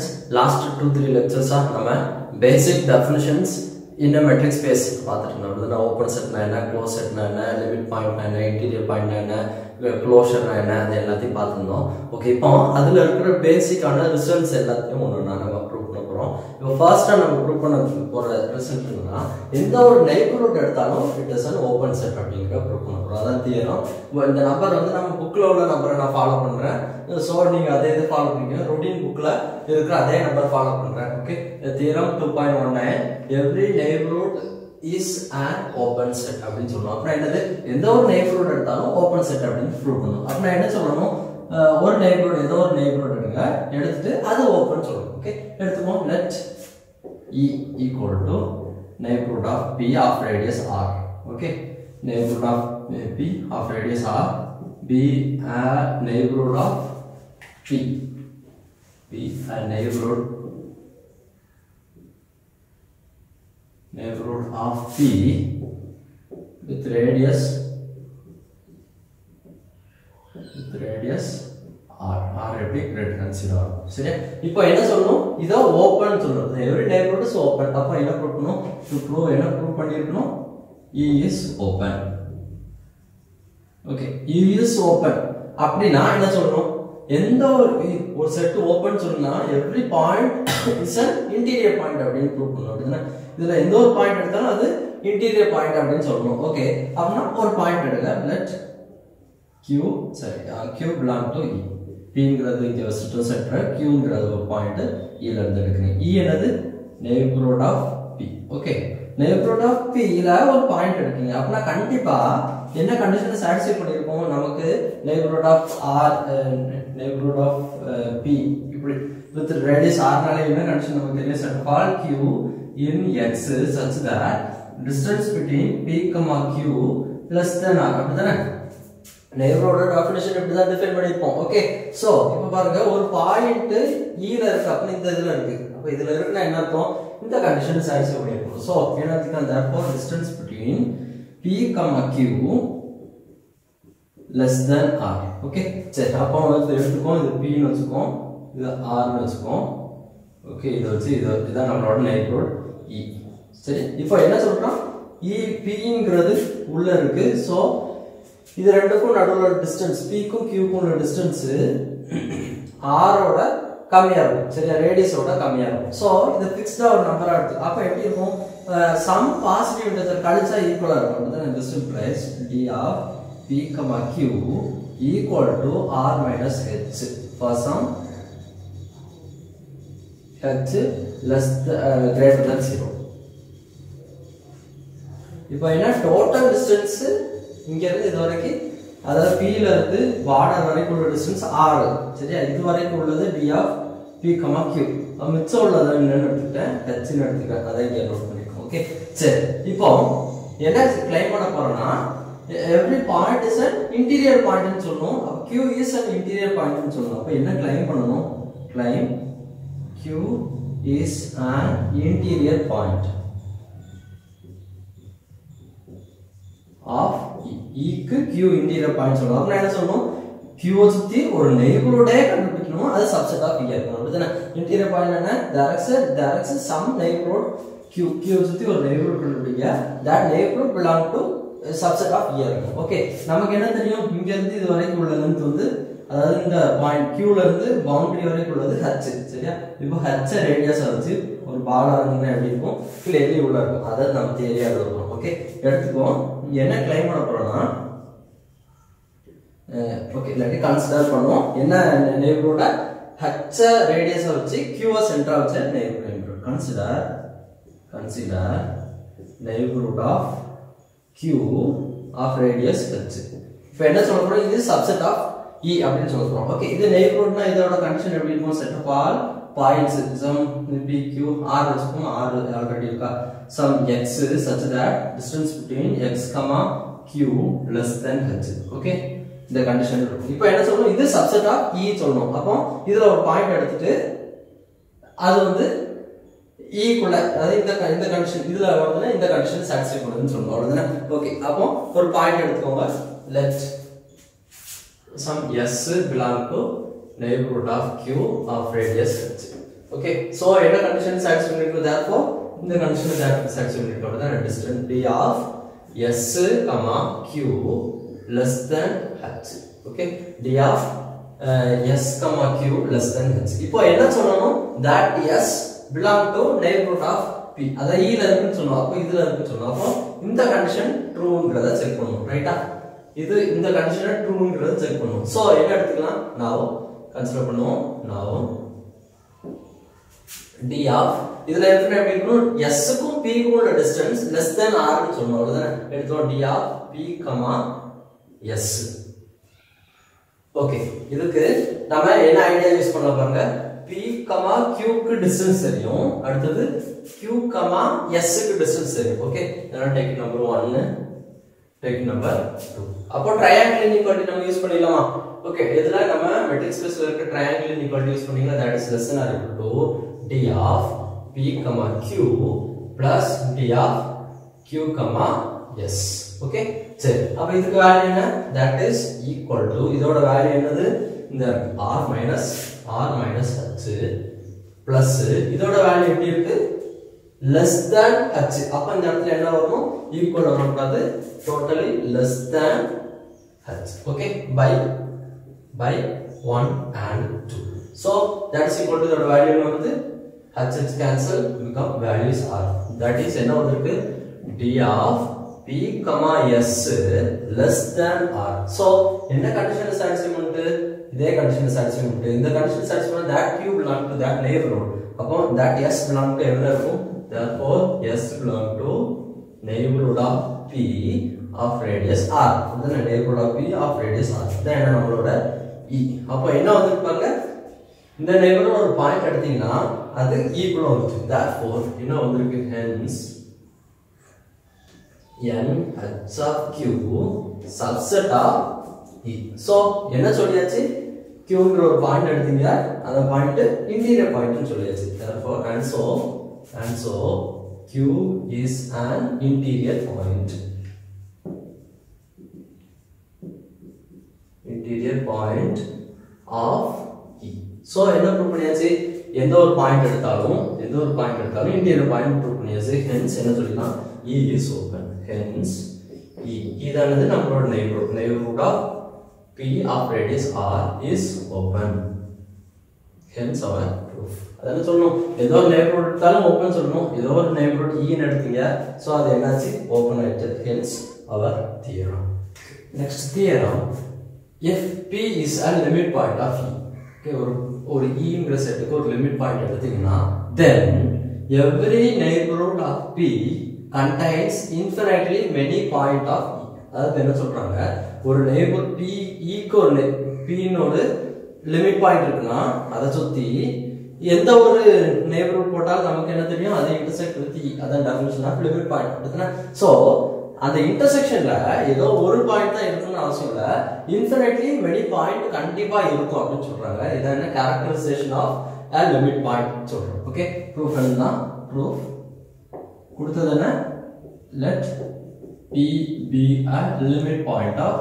Friends last two three லெக்சர்ஸாக நம்ம basic definitions இந்த மெட்ரிக் ஸ்பேஸ் பார்த்துட்டு இருந்தோம் அப்படின்னா ஓப்பன் செட்னா என்ன க்ளோஸ் செட்னா என்ன லிமிட் பாயிண்ட்னா என்ன இன்டீரியர் பாயிண்ட்னா என்ன க்ளோஷர்னா என்ன அது எல்லாத்தையும் பார்த்துருந்தோம் ஓகே இப்போ அதில் இருக்கிற பேசிக்கான ரிசல்ட்ஸ் எல்லாத்தையும் ஒன்று நான் நம்ம ப்ரூவ் பண்ண போகிறோம் இப்போ ஃபர்ஸ்ட்டாக நம்ம ப்ரூவ் பண்ண போகிற ரிசல்ட் என்னன்னா எந்த ஒரு நெய்பர்ஹுட் எடுத்தாலும் it is an open set அப்படிங்கிற ப்ரூவ் பண்ண போகிறோம் அதான் தியரம் இப்போ இந்த நம்பர் வந்து நம்ம புக்கில் உள்ள நம்பரை நான் ஃபாலோ பண்ணுறேன் ஸோ நீங்கள் அதே இது ஃபாலோ பண்ணீங்க ரொட்டீன் புக்கில் இருக்கிற அதே நம்பர் ஃபாலோ பண்ணுறேன் okay theorem two point one nine every neighbourhood is an open set அப்படின்னு சொல்லணும் அப்புறம் என்னது எந்த ஒரு நெய்பர்ஹுட் எடுத்தாலும் ஓப்பன் செட் அப்படின்னு ப்ரூவ் பண்ணணும் அப்புறம் என்ன சொல்லணும் அஹ் ஒரு நெய்பர்ஹுட் ஏதோ ஒரு நெய்பர்ஹுட் எடுங்க எடுத்துட்டு அது ஓப்பன் சொல்லணும் ஓகே எடுத்துப்போம் let E equal to neighbourhood of P of radius R okay neighborhood of p of radius r be a neighborhood of p be a neighborhood neighborhood of p with radius with radius r r எப்படி great consider ஆகும் சரியா இப்போ என்ன சொல்லணும் இதோ open சொல்லணும் every neighbourhood is open அப்போ என்ன ப்ரூவ் பண்ணணும் டு ப்ரூவ் என்ன ப்ரூவ் பண்ணியிருக்கணும் E is open okay E is open அப்படின்னா என்ன சொல்லணும் எந்த ஒரு ஒரு செட் ஓப்பன் சொன்னா every point is an interior point அப்படின்னு ப்ரூவ் பண்ணணும் அப்படின்னா இதுல எந்த ஒரு பாயிண்ட் எடுத்தாலும் அது இன்டீரியர் பாயிண்ட் அப்படின்னு சொல்லணும் ஓகே அப்படின்னா ஒரு பாயிண்ட் எடுங்க லெட் Q சரி Q belong to E Pங்கிறது இங்க வச்சுட்டு செட்டர் Qங்கிறது ஒரு பாயிண்ட் E ல இருந்து எடுக்கிறீங்க E என்னது neighbourhood of P okay neighbourhood of P ல ஒரு பாயிண்ட் எடுக்கீங்க அப்படின்னா கண்டிப்பா என்ன கண்டிஷனை சாட்டிஸ்ஃபை பண்ணிருக்கோம் நமக்கு neighbourhood of R neighbourhood of P இப்படி வித் ரேடியஸ் R னால என்ன கண்டிஷன் நமக்கு தெரியும் set fall Q in X such that distance between P, Q less than R அப்படிதானே நெய்பரோட டெஃபினிஷன் இப்படி தான் டிஃபைன் பண்ணிருப்போம் ஓகே சோ இப்போ பாருங்க ஒரு பாயிண்ட் ஈல இருக்கு அப்ப இந்த இதுல இருக்கு அப்ப இதுல இருக்குன்னா என்ன அர்த்தம் இந்த கண்டிஷன் சாட்டிஸ்ஃபை பண்ணிருக்கோம் சோ என்ன அர்த்தம் therefore distance between p q less than r okay சரி அப்போ வந்து எடுத்துக்கோ இது p னு வச்சுக்கோ இது r னு வச்சுக்கோ ஓகே இத வச்சு இது இதான் நம்மளோட நெய்பர்ஹுட் e சரி இப்போ என்ன சொல்றோம் e p ங்கிறது உள்ள இருக்கு சோ இது ரெண்டுக்கும் நடுவுல டிஸ்டன்ஸ் பீக்கும் கியூக்கும் உள்ள டிஸ்டன்ஸ் ஆரோட கம்மியா இருக்கும் சரியா ரேடியஸோட கம்மியா இருக்கும் சோ இது ஃபிக்ஸ்டா ஒரு நம்பரா எடுத்து அப்ப எப்படி இருக்கும் சம் பாசிட்டிவ் இன்டர்சல் கழிச்சா ஈக்குவலா இருக்கும் அப்படிதான் this implies D of P comma Q equal to R minus H for some H less greater than zero இப்போ என்ன டோட்டல் டிஸ்டன்ஸ் இங்க இருந்து இது வரைக்கும் அதாவது P ல இருந்து பார்டர் வரைக்கும் உள்ள டிஸ்டன்ஸ் ஆறு சரியா இது வரைக்கும் உள்ளது D of P comma Q மிச்சம் உள்ளது என்னன்னு எடுத்துக்கிட்டேன் ஹெச்னு எடுத்துக்கிட்டேன் அதை இங்க நோட் பண்ணிக்கோ ஓகே சரி இப்போ என்ன கிளைம் பண்ண போறோம்னா every point is an interior பாயிண்ட்னு சொல்லணும் அப்ப கியூ இஸ் அன் இன்டீரியர் பாயிண்ட்னு சொல்லணும் அப்ப என்ன கிளைம் பண்ணணும் claim Q is an interior point of ஈக்கு கியூ இன்டீரியர் பாயிண்ட் சொல்லணும் அப்படின்னா என்ன சொல்லணும் கியூவை சுத்தி ஒரு நெய்பரோடே கண்டுபிடிக்கணும் அது சப்செட் ஆஃப் இயர் இருக்கணும் அப்படிதானே இன்டீரியர் பாயிண்ட் என்ன டேரக்ஸ் டேரக்ஸ் சம் நெய்பரோட் கியூ கியூவை சுத்தி ஒரு நெய்பரோட் கண்டுபிடிக்க that neighbourhood belong to subset of இயர் இருக்கும் ஓகே நமக்கு என்ன தெரியும் இங்க இருந்து இது வரைக்கும் உள்ள லென்த் வந்து அதாவது இந்த பாயிண்ட் கியூல இருந்து பவுண்டரி வரைக்கும் உள்ளது ஹச் சரியா இப்போ ஹச் ரேடியஸா வச்சு ஒரு பாலா இருந்தீங்கன்னா எப்படி இருக்கும் கிளியர்லி உள்ள இருக்கும் அதை நம்ம தேரியா எழுதுறோம் ஓகே எடுத்துக்குவோம் என்ன கிளைம் பண்ண போறோம்னா ஓகே இல்லாட்டி கன்சிடர் பண்ணுவோம் என்ன நெய்பரோட ஹச்ச ரேடியஸை வச்சு கியூவை சென்டரா வச்ச neighbour neighbour consider consider neighbourhood of Q of radius H இப்போ என்ன சொல்ல போறோம் இது சப்செட் ஆஃப் இ அப்படின்னு சொல்ல போறோம் ஓகே இது நெய்பர்ஹுட்னா இதோட கண்டிஷன் எப்படி இருக்கும் set of all points some P Q R வச்சுக்கோங்க ஆர் ஆல்ரெடி இருக்கா some X such that distance between X comma Q less than H okay இந்த கண்டிஷன் இருக்கும் இப்போ என்ன சொல்லணும் இது சப்செட் ஆஃப் இ சொல்லணும் அப்போ இதுல ஒரு பாயிண்ட் எடுத்துட்டு அது வந்து ஈக்குவல அதாவது இந்த க- இந்த கண்டிஷன் இதுல வருதுன்னா இந்த கண்டிஷன் சாட்டிஸ்ஃபை பண்ணுதுன்னு சொல்லணும் அவ்வளவுதானே ஓகே அப்போ ஒரு பாயிண்ட் எடுத்துக்கோங்க let some s belong to neighborhood of q of radius h okay so என்ன கண்டிஷன் சாட்டிஸ்ஃபை பண்ணிருக்கு therefore இந்த கண்டிஷன் சாட்டிஸ்ஃபை பண்ணிருக்கு தான் distance d of s q less than h okay d of uh, s q less than h இப்போ என்ன சொல்லணும் that s belong to neighborhood of p அத e ல இருக்குன்னு சொன்னோம் அப்போ இதுல இருக்குன்னு சொன்னோம் அப்போ இந்த கண்டிஷன் ட்ரூங்கிறத செக் பண்ணணும் ரைட்டா இது இந்த கண்டிஷனை ட்ரூங்கிறத செக் பண்ணுவோம் சோ என்ன எடுத்துக்கலாம் now கன்சிடர் பண்ணுவோம் now d ஆஃப் இதுல எப்படி எப்படி இருக்கணும் s க்கும் p க்கும் உள்ள டிஸ்டன்ஸ் லெஸ் தென் r னு சொல்லணும் அவ்வளவுதானே எடுத்தோம் d of p s okay இதுக்கு நம்ம என்ன ஐடியா யூஸ் பண்ண பாருங்க p q க்கு டிஸ்டன்ஸ் தெரியும் அடுத்தது q s க்கு டிஸ்டன்ஸ் தெரியும் ஓகே இதெல்லாம் டெக் நம்பர் 1 டெக் நம்பர் 2 அப்போ ட்ரையாங்கிள் இன்இக்வாலிட்டி நம்ம யூஸ் பண்ணிடலாமா ஓகே இதுல நம்ம மெட்ரிக் ஸ்பேஸ்ல இருக்க ட்ரையாங்கிள் இன்இக்வாலிட்டி யூஸ் பண்ணீங்கன்னா that is less than or equal to d of p q plus d of q s okay சரி அப்ப இதுக்கு வேல்யூ என்ன தட் இஸ் ஈக்குவல் டு இதோட வேல்யூ என்னது இந்த r minus r minus h plus இதோட value எப்படி இருக்கு less than h அப்ப இந்த இடத்துல என்ன வரும் ஈக்குவல் வரக்கூடாது totally less than h okay by by 1 and 2 so that is equal to the value வந்து h h cancel become values are that is என்ன வந்திருக்கு d of p s less than r so என்ன condition satisfy பண்ணிட்டு இதே condition satisfy பண்ணிட்டு இந்த condition satisfy பண்ணா that q belong to that neighborhood அப்போ that s belong to எவ்வளவு இருக்கும் therefore s belong to neighborhood of p of radius r இதுல neighborhood of p of radius r இதான் என்ன நம்மளோட e அப்போ என்ன வந்துருக்கு பாருங்க இந்த neighborhood ஒரு பாயிண்ட் எடுத்தீங்கன்னா அது ஈக்குவலா வந்துச்சு therefore என்ன வந்திருக்கு hence n h of q subset of e so என்ன சொல்லியாச்சு qங்கிற ஒரு பாயிண்ட் எடுத்தீங்க அந்த பாயிண்ட் இன்டீரியர் பாயிண்ட்னு சொல்லியாச்சு therefore and so and so q is an interior point interior point of e so என்ன ப்ரூவ் பண்ணியாச்சு எந்த ஒரு பாயிண்ட் எடுத்தாலும் எந்த ஒரு பாயிண்ட் எடுத்தாலும் இன்டீரியர் பாயிண்ட் ப்ரூவ் பண்ணியாச்சு hence என்ன சொல்லிக்கலாம் e is open hence e இதானது நம்மளோட neighborhood neighborhood of p of radius r is open hence our proof அதான் சொல்லணும் ஏதோ ஒரு neighborhood எடுத்தாலும் ஓப்பன் சொல்லணும் ஏதோ ஒரு neighborhood e ன்னு எடுத்தீங்க சோ அது என்னாச்சு ஓப்பன் ஆயிடுச்சு hence our theorem next theorem if p is a limit point of e okay ஒரு ஒரு ஈங்கிற செட்டுக்கு ஒரு லிமிட் பாயிண்ட் எடுத்தீங்கன்னா then every neighborhood of p contains infinitely many point of e அதாவது என்ன சொல்றாங்க ஒரு நெய்பர் p ஈக்கு ஒரு p ஒரு லிமிட் பாயிண்ட் இருக்குன்னா அதை சுத்தி எந்த ஒரு நெய்பர்ஹுட் போட்டாலும் நமக்கு என்ன தெரியும் அதை இன்டர்செக்ட் வித் e அதான் definition of limit point so அந்த இன்டர்செக்ஷன்ல ஏதோ ஒரு பாயிண்ட் தான் இருக்குன்னு அவசியம் இல்ல இன்ஃபினிட்லி மெனி பாயிண்ட் கண்டிப்பா இருக்கும் அப்படின்னு சொல்றாங்க இதான் என்ன characterisation of a limit point சொல்றோம் ஓகே ப்ரூஃப் என்ன ப்ரூஃப் கொடுத்தது என்ன let p be a limit point of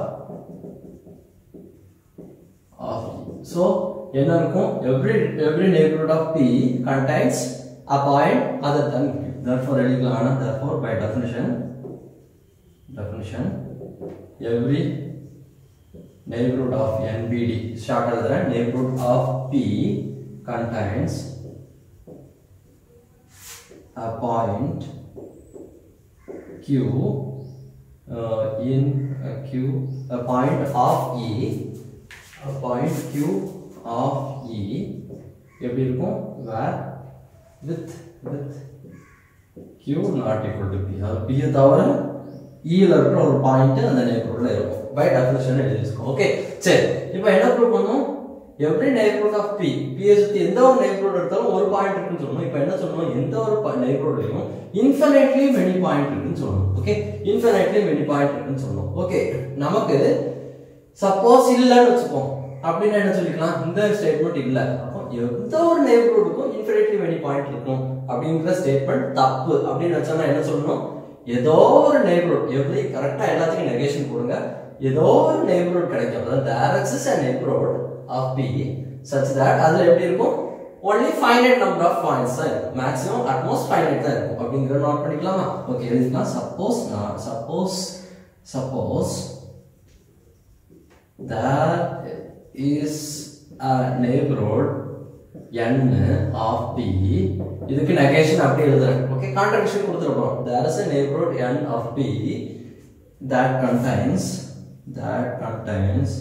of e. so என்ன இருக்கும் every every neighborhood of p contains a point other than q therefore எழுதிக்கலாம் therefore by definition definition every neighborhood of NBD shorter than neighborhood of P contains a point Q uh, in a Q a point of E a point Q of E எப்படி இருக்கும் where with with Q not equal to P அதாவது P தவிர ஈல இருக்கிற ஒரு point அந்த நெய்பர்ஹுட்ல இருக்கும் by definition எழுதிருக்கோம் okay சரி இப்போ என்ன ப்ரூவ் பண்ணோம் எவ்ரி நெய்பர்ஹுட் ஆஃப் பி பியை சுத்தி எந்த ஒரு நெய்பர்ஹுட் எடுத்தாலும் ஒரு பாயிண்ட் இருக்குன்னு சொல்லணும் இப்போ என்ன சொல்லணும் எந்த ஒரு நெய்பர்ஹுட்லையும் இன்ஃபினிட்லி மெனி பாயிண்ட் இருக்குன்னு சொல்லணும் ஓகே இன்ஃபினிட்லி மெனி பாயிண்ட் இருக்குன்னு சொல்லணும் ஓகே நமக்கு சப்போஸ் இல்லைன்னு வச்சுப்போம் அப்படின்னு என்ன சொல்லிக்கலாம் இந்த ஸ்டேட்மெண்ட் இல்ல அப்போ எந்த ஒரு நெய்பர்ஹுட்டுக்கும் இன்ஃபினிட்லி மெனி பாயிண்ட் இருக்கும் அப்படிங்கிற ஸ்டேட்மெண்ட் தப்பு அப்படின்னு வச்சோம்னா என்ன சொல்லணும் ஏதோ ஒரு நெய்பர்ஹுட் எப்படி கரெக்டா எல்லாத்துக்கும் நெகேஷன் கொடுங்க ஏதோ ஒரு நெய்பர்ஹுட் கிடைக்கும் அதாவது there exist a neighborhood of p such that அதுல எப்படி இருக்கும் only finite number of points தான் இருக்கும் maximum at most finite தான் இருக்கும் அப்படிங்கறத நோட் பண்ணிக்கலாமா ஓகே எழுதிக்கலாம் suppose நான் suppose suppose there is a neighborhood n of p இதுக்கு நெகேஷன் அப்படி எழுதுறேன் ஓகே கான்ட்ராக்ஷன் கொடுத்துருப்போம் there is a neighborhood n of p that contains that contains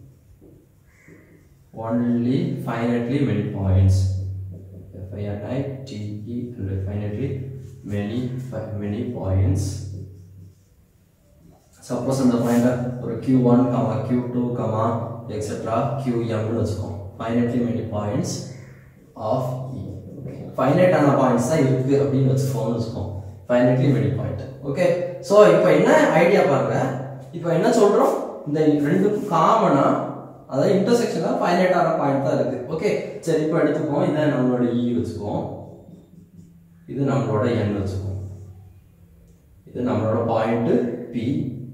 only finitely many points f i n i t e and finitely many many points suppose அந்த பாயிண்ட ஒரு q1 comma q2 comma etcetera qm னு வச்சுக்கோம் finitely many points of e finite ஆன points தான் இருக்கு அப்படின்னு வச்சுக்கோம்னு வச்சுக்கோம் finitely many point okay so இப்போ என்ன ஐடியா பாருங்க இப்போ என்ன சொல்றோம் இந்த ரெண்டுக்கும் காமனா அதாவது இன்டர்செக்ஷன்ல ஃபைனைட் ஆன பாயிண்ட் தான் இருக்கு ஓகே சரி இப்போ எடுத்துப்போம் இதை நம்மளோட இ வச்சுக்குவோம் இது நம்மளோட என் வச்சுக்குவோம் இது நம்மளோட பாயிண்ட் பி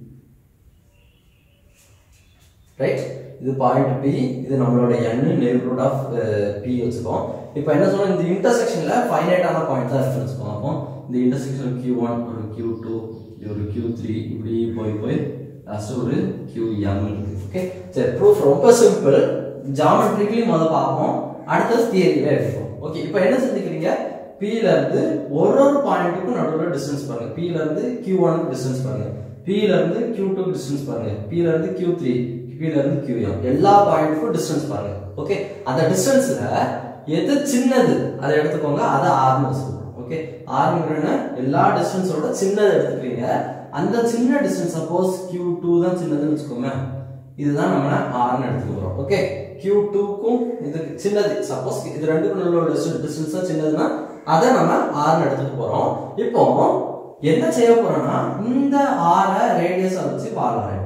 ரைட் இது பாயிண்ட் பி இது நம்மளோட n நெய்பர்ஹுட் ஆஃப் பி வச்சுக்கோம் இப்போ என்ன சொல்றோம் இந்த இன்டர்செக்ஷன்ல ஃபைனைட்டான பாயிண்ட் தான் இருக்குன்னு வச்சுக்கோம் அப்போ இந்த இன்டர்செக்ஷன் Q1 ஒரு Q2 ஒரு Q3 இப்படி போய் போய் லாஸ்ட் ஒரு QM இருக்கு ஓகே சரி ப்ரூஃப் ரொம்ப சிம்பிள் ஜாமெட்ரிக்கலி முத பார்ப்போம் அடுத்தது தியரியில எடுப்போம் ஓகே இப்போ என்ன செஞ்சுக்கிறீங்க P ல இருந்து ஒரு ஒரு பாயிண்ட்டுக்கும் நடுவில் டிஸ்டன்ஸ் பாருங்க P ல இருந்து Q1 டிஸ்டன்ஸ் பாருங்க P ல இருந்து Q2 டிஸ்டன்ஸ் பாருங்க P ல இருந்து Q3 P ல இருந்து QM எல்லா பாயிண்ட்டுக்கும் டிஸ்டன்ஸ் பாருங்க ஓகே அந்த டிஸ்டன்ஸ்ல எது சின்னது அதை எடுத்துக்கோங்க அதை ஆர்னு சொல்லுவோம் ஓகே ஆர்ங்கிறன எல்லா டிஸ்டன்ஸோட சின்னதை எடுத்துக்கிறீங்க அந்த சின்ன டிஸ்டன்ஸ் சப்போஸ் Q2 தான் சின்னதுன்னு வச்சுக்கோங்க இதுதான் நம்ம ஆர்னு எடுத்துக்கிறோம் ஓகே Q2க்கும் இது சின்னது சப்போஸ் இது ரெண்டுக்கும் உள்ள டிஸ்டன்ஸ் தான் சின்னதுன்னா அதை நம்ம ஆர்னு எடுத்துட்டு போறோம் இப்போ என்ன செய்ய போறோம்னா இந்த ஆரை ரேடியஸை வச்சு பால் வரையணும்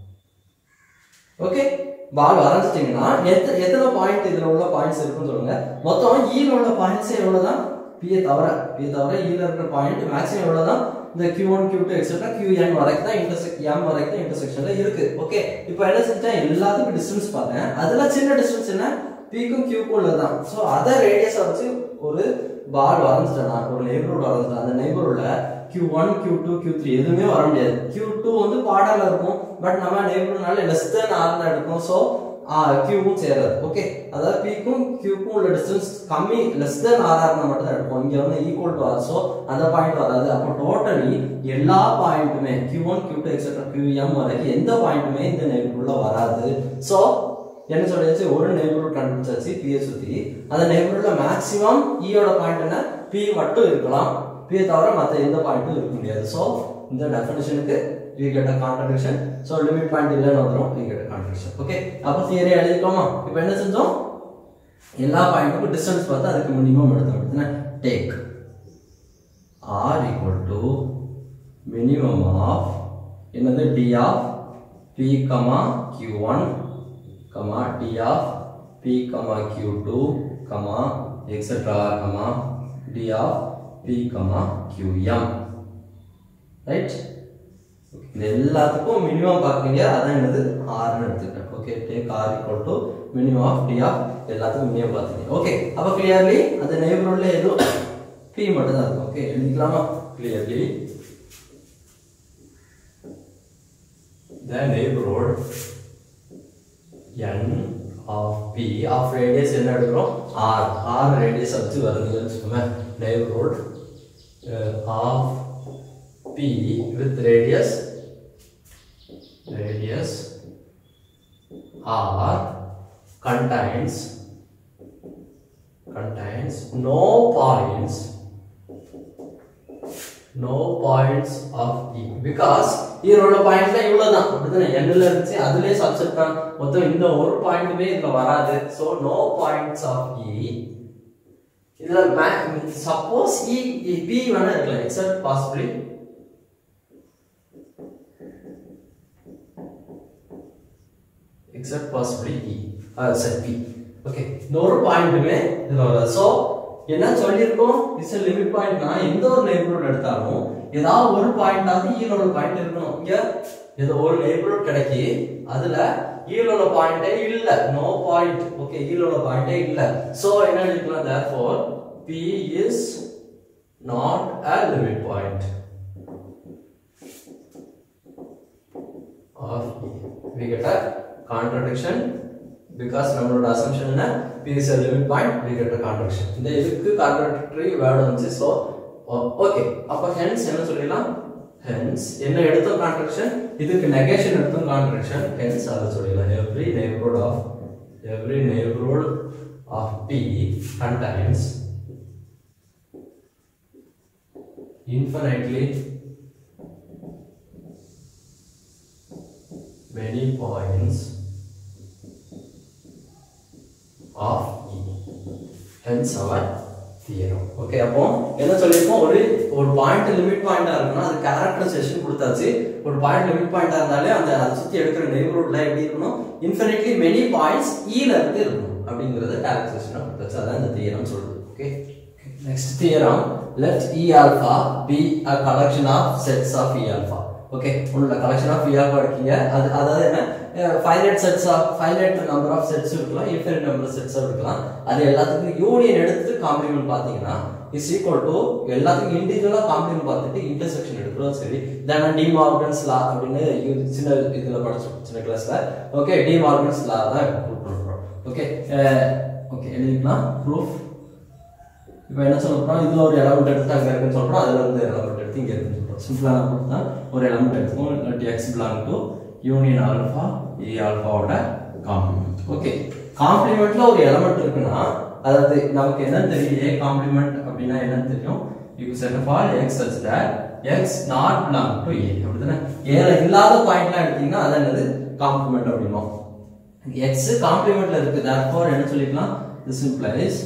ஓகே பால் வரைஞ்சிட்டீங்கன்னா எத்த எத்தனை பாயிண்ட் இதுல உள்ள பாயிண்ட்ஸ் இருக்குன்னு சொல்லுங்க மொத்தம் ஈல உள்ள பாயிண்ட்ஸ் எவ்வளவுதான் பிஏ தவிர பிஏ தவிர ஈல இருக்கிற பாயிண்ட் மேக்ஸிமம் எவ்வளவுதான் இந்த Q1 one Q2 etcetera QN வரைக்கும் தான் இன்டர்செக்ட் M வரைக்கும் தான் இன்டர்செக்ஷன்ல இருக்கு ஓகே இப்போ என்ன செஞ்சேன் எல்லாத்துக்கும் டிஸ்டன்ஸ் பார்த்தேன் அதுல சின்ன டிஸ்டன்ஸ் என்ன Pக்கும் Qக்கும் உள்ளதுதான் ஸோ அதை ரேடியஸை வச்சு ஒரு பால் வரைஞ்சிட்டேன் ஒரு நெய்பர்ஹுட் வரைஞ்சிட்டேன் அந்த நெய்பர்ஹுட்ல Q1 Q2 Q3 எதுவுமே வர முடியாது Q2 வந்து பாடல இருக்கும் பட் நம்ம நெய்பர்ஹுட்னால லெஸ் தென் ஆர் தான் எடுக்கும் ஸோ கியூவும் சேராது ஓகே அதாவது பிக்கும் கியூக்கும் உள்ள டிஸ்டன்ஸ் கம்மி லெஸ் தென் ஆர்ஆர்னா மட்டும் தான் எடுப்போம் இங்க வந்து ஈக்குவல் டு ஆர் ஸோ அந்த பாயிண்ட் வராது அப்போ டோட்டலி எல்லா பாயிண்ட்டுமே Q one Q two etcetera Q M வரைக்கும் எந்த பாயிண்ட்டுமே இந்த நெய்பர்ஹுட்ல வராது ஸோ என்ன சொல்லியாச்சு ஒரு நெய்பர்ஹுட் கண்டுபிடிச்சாச்சு பியை சுத்தி அந்த நெய்பர்ஹுட்ல மேக்ஸிமம் ஈயோட பாயிண்ட் என்ன பி மட்டும் இருக்கலாம் பியை தவிர மற்ற எந்த பாயிண்ட்டும் இருக்க முடியாது ஸோ இந்த டெஃபினேஷனுக்கு we get a contradiction so limit point இல்லைன்னு வந்துரும் we get a contradiction okay அப்போ தியரி எழுதிக்கோமா இப்போ என்ன செஞ்சோம் எல்லா பாயிண்ட்டுக்கும் டிஸ்டன்ஸ் பார்த்து அதுக்கு மினிமம் எடுத்தோம் அப்படின்னா take r equal to minimum of என்னது d of p comma q1 comma d of p comma q2 comma etc comma d of p comma qm right இந்த எல்லாத்துக்கும் மினிமம் பார்க்குறீங்க அதான் என்னது ஆர்னு எடுத்துக்கிட்டேன் okay take R equal to minimum of D of எல்லாத்துக்கும் minimum பார்த்துக்கீங்க okay அப்போ கிளியர்லி அந்த நெய்பர்ஹுட்ல எதுவும் பி மட்டும் தான் இருக்கும் ஓகே எழுதிக்கலாமா clearly the neighborhood n of p of radius என்ன எடுக்கிறோம் r r radius வச்சு வருதுன்னு வச்சுக்கோங்க neighborhood uh, of p with radius radius r contains contains no points no points of e because இதோட பாயிண்ட்ல இவ்வளவுதான் அப்படிதானே எண்ணில் இருந்துச்சு அதுலயே சப்செட் தான் மொத்தம் இந்த ஒரு பாயிண்ட்டுமே இதுல வராது so no points of E இதுல சப்போஸ் இ பி வேணா இருக்கலாம் except possibly except possibly E uh, set P okay இந்த ஒரு பாயிண்ட்டுமே இதுல வராது ஸோ என்ன சொல்லியிருக்கோம் இட்ஸ் a லிமிட் பாயிண்ட்னா எந்த ஒரு நெய்பர்ஹுட் எடுத்தாலும் ஏதாவது ஒரு பாயிண்டாவது ஈரோட பாயிண்ட் இருக்கணும் இங்க ஏதோ ஒரு நெய்பர்ஹுட் கிடைக்கி அதுல ஈல உள்ள பாயிண்டே இல்ல நோ பாயிண்ட் ஓகே ஈல உள்ள பாயிண்டே இல்ல சோ என்ன எழுதிக்கலாம் therefore p is not a limit point of e we get a contradiction because நம்மளோட assumption என்ன p is a limit point we get a contradiction இந்த இதுக்கு contradictory word வந்துச்சு so ஓகே அப்ப hence என்ன சொல்லிடலாம் hence என்ன எடுத்தோம் contradiction இதுக்கு negation எடுத்தோம் contradiction hence அதை சொல்லிடலாம் every neighborhood of every neighborhood of p contains infinitely many points of E. Hence our theorem. Okay அப்போ என்ன சொல்லியிருக்கோம் ஒரு ஒரு பாயிண்ட் லிமிட் பாயிண்டா இருக்குன்னா அது கேரக்டரைசேஷன் கொடுத்தாச்சு ஒரு பாயிண்ட் லிமிட் பாயிண்டா இருந்தாலே அந்த அதை சுத்தி எடுக்கிற நெய்பர்ஹுட்ல எப்படி இருக்கணும் இன்ஃபினிட்லி மெனி பாயிண்ட்ஸ் ஈல இருந்து இருக்கணும் அப்படிங்கறத கேரக்டரைசேஷனா கொடுத்தாச்சு அதான் இந்த தியரம் சொல்றது okay next theorem let E alpha be a collection of sets of E alpha okay உங்களோட கலெக்ஷன் ஆஃப் E alpha இருக்கீங்க அது அதாவது என்ன finite sets of finite number of sets இருக்கலாம் இன்ஃபினிட் நம்பர் செட்ஸ் இருக்கலாம் அது எல்லாத்துக்கும் யூனியன் எடுத்து காம்ப்ளிமெண்ட் பார்த்தீங்கன்னா இஸ் ஈக்குவல் டு எல்லாத்துக்கும் இண்டிவிஜுவலா காம்ப்ளிமெண்ட் பார்த்துட்டு இன்டர்செக்ஷன் எடுக்கிறோம் சரி தென் டி மார்கன்ஸ் லா அப்படின்னு யூ- சின்ன இதுல படிச்சோம் சின்ன கிளாஸ்ல ஓகே டி மார்கன்ஸ் லா தான் ப்ரூவ் பண்றோம் ஓகே ஓகே எழுதிக்கலாம் ப்ரூஃப் இப்போ என்ன சொல்ல போறோம் இதுல ஒரு எலமெண்ட் எடுத்து அங்க இருக்குன்னு சொல்றோம் அதுல இருந்து எலமெண்ட் எடுத்து இங்க இருக்குன்னு சொல்றோம் சிம்பிளான ப்ரூஃப் தான் ஒரு எலமெண்ட் எடுத்துக்கோம் இல்லாட்டி X belong to union alpha A ஆல்ஃபாவோட காம்ப்ளிமெண்ட் ஓகே காம்ப்ளிமெண்ட்ல ஒரு எலமெண்ட் இருக்குன்னா அதாவது நமக்கு என்ன தெரியும் ஏ காம்ப்ளிமெண்ட் அப்படின்னா என்னன்னு தெரியும் U set of all X such that X not belong to A அப்படிதானே ஏல இல்லாத பாயிண்ட்லாம் எடுத்தீங்கன்னா அது என்னது காம்ப்ளிமெண்ட் அப்படின்னோம் எக்ஸ் காம்ப்ளிமெண்ட்ல இருக்கு therefore என்ன சொல்லிக்கலாம் this implies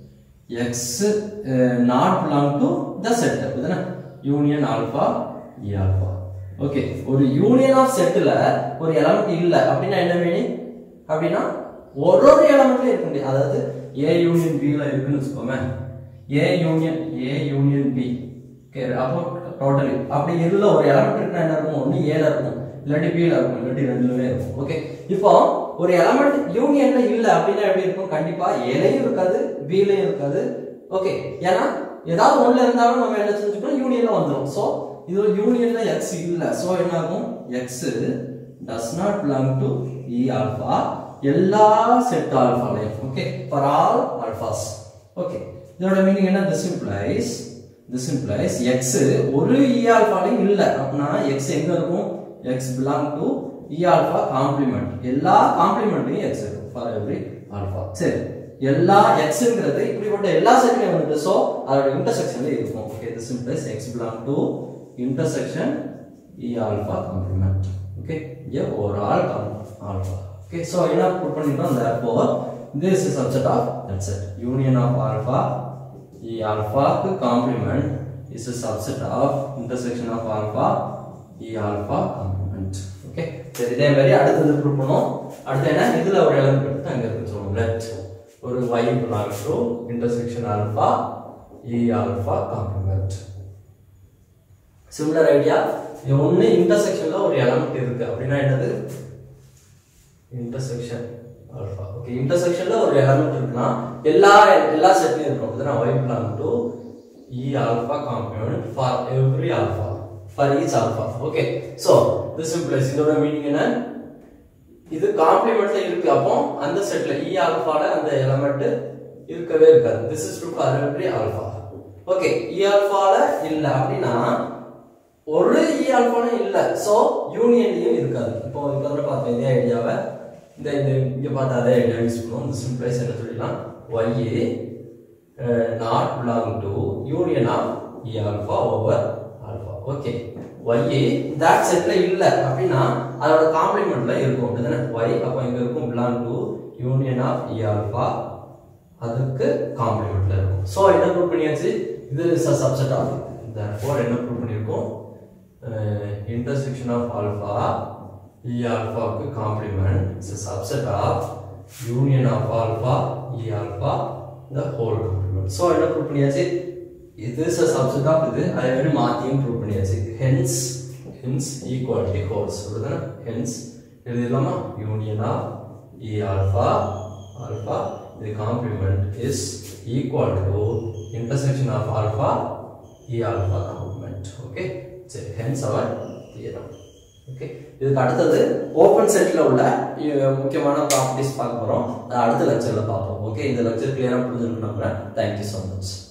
x uh, not belong to the set அப்படிதானே union alpha e alpha okay ஒரு யூனியன் ஆஃப் செட்ல ஒரு எலமெண்ட் இல்ல அப்படின்னா என்ன மீனிங் அப்படின்னா ஒரு ஒரு எலமெண்ட்ல இருக்க முடியும் அதாவது a யூனியன் b ல இருக்குன்னு வச்சுக்கோமே a union a union b okay அப்போ டோட்டலி அப்படி இல்ல ஒரு எலமெண்ட் இருக்குன்னா என்ன இருக்கும் ஒன்னு a ல இருக்கும் இல்லாட்டி b ல இருக்கும் இல்லாட்டி ரெண்டுலயுமே இருக்கும் ஓகே இப்போ ஒரு எலமெண்ட் யூனியன்ல இல்ல அப்படின்னா எப்படி இருக்கும் கண்டிப்பா a லயும் இருக்காது b லயும் இருக்காது ஓகே ஏன்னா ஏதாவது ஒண்ணுல இருந்தாலும் நம்ம என்ன செஞ்சுக்கணும் யூனியன்ல வந்துரும் சோ இது ஒரு யூனியன்ல x இல்ல சோ என்ன ஆகும் x does not belong to e alpha எல்லா செட் ஆல்பாலையும் okay for all alphas okay இதோட மீனிங் என்ன this implies this implies x ஒரு e ஆல்பாலையும் இல்ல அப்படின்னா x எங்க இருக்கும் x belong to e alpha complement எல்லா காம்ப்ளிமெண்ட்லயும் x இருக்கும் ஃபார் எவ்ரி ஆல்பா சரி எல்லா xங்கிறது இப்படிப்பட்ட எல்லா செட்லயும் வந்துட்டு சோ அதோட இன்டர்செக்ஷன்ல இருக்கும் okay this implies x belong to intersection e alpha complement okay இங்க overall alpha ஓகே சோ என்ன புட் பண்ணிட்டோம் therefore this is subset of that set union of alpha e alpha க்கு complement is a subset of intersection of alpha e alpha complement okay சரி இதே மாதிரி அடுத்தது prove பண்ணுவோம் அடுத்து என்ன இதுல ஒரு எலமெண்ட் எடுத்து அங்க இருக்கு சொல்லுவோம் லெட் ஒரு y belongs to intersection alpha e alpha complement similar idea இது ஒண்ணு இன்டர்செக்ஷன்ல ஒரு எலமெண்ட் இருக்கு அப்படின்னா என்னது இன்டர்செக்ஷன் ஆல்பா ஓகே இன்டர்செக்ஷன்ல ஒரு எலமெண்ட் இருக்குன்னா எல்லா எல்லா செட்லயும் இருக்கும் அப்படின்னா y belong to e alpha complement for every alpha for each alpha okay so this implies இதோட மீனிங் என்ன இது காம்ப்ளிமெண்ட்ல இருக்கு அப்போ அந்த செட்ல e ஆல்பால அந்த எலமெண்ட் இருக்கவே இருக்காது this is true for every alpha okay e ஆல்பால இல்ல அப்படின்னா ஒரு e ஆல்பாலும் இல்ல சோ யூனியன்லயும் இருக்காது இப்போ இப்போ வந்து பார்த்தோம் இதே ஐடியாவை இந்த இந்த இங்க பார்த்த அதே ஐடியா யூஸ் பண்ணுவோம் இந்த சிம்பிளைஸ் என்ன சொல்லிடலாம் y not belong to union of e alpha over alpha okay y that செட்ல இல்ல அப்படின்னா அதோட காம்ப்ளிமெண்ட்ல இருக்கும் அப்படிதானே y அப்போ இங்க இருக்கும் belong to union of e alpha அதுக்கு காம்ப்ளிமெண்ட்ல இருக்கும் சோ என்ன ப்ரூவ் பண்ணியாச்சு இது is a subset of therefore என்ன ப்ரூவ் பண்ணிருக்கோம் இன்டர்செக்ஷன் ஆஃப் ஆல்பா e ஆல்பாவுக்கு complement is a subset of union of alpha e alpha the whole complement so என்ன ப்ரூவ் பண்ணியாச்சு இது இஸ் a subset of இது அதே மாதிரி மாத்தியும் ப்ரூவ் பண்ணியாச்சு hence hence equality holds அப்படிதானே hence எழுதிடலாமா union of e alpha alpha இது complement is equal to intersection of alpha e alpha complement okay சரி ஹென்ஸ் அவர் தியரம் ஓகே இதுக்கு அடுத்தது ஓப்பன் செட்ல உள்ள அஹ், முக்கியமான ப்ராப்பர்ட்டிஸ் பார்க்க போறோம் அதை அடுத்த லெக்சர்ல பார்ப்போம் ஓகே இந்த லெக்சர் கிளியரா புரிஞ்சிருக்கும் நம்புறேன் தேங்க்யூ ஸோ மச்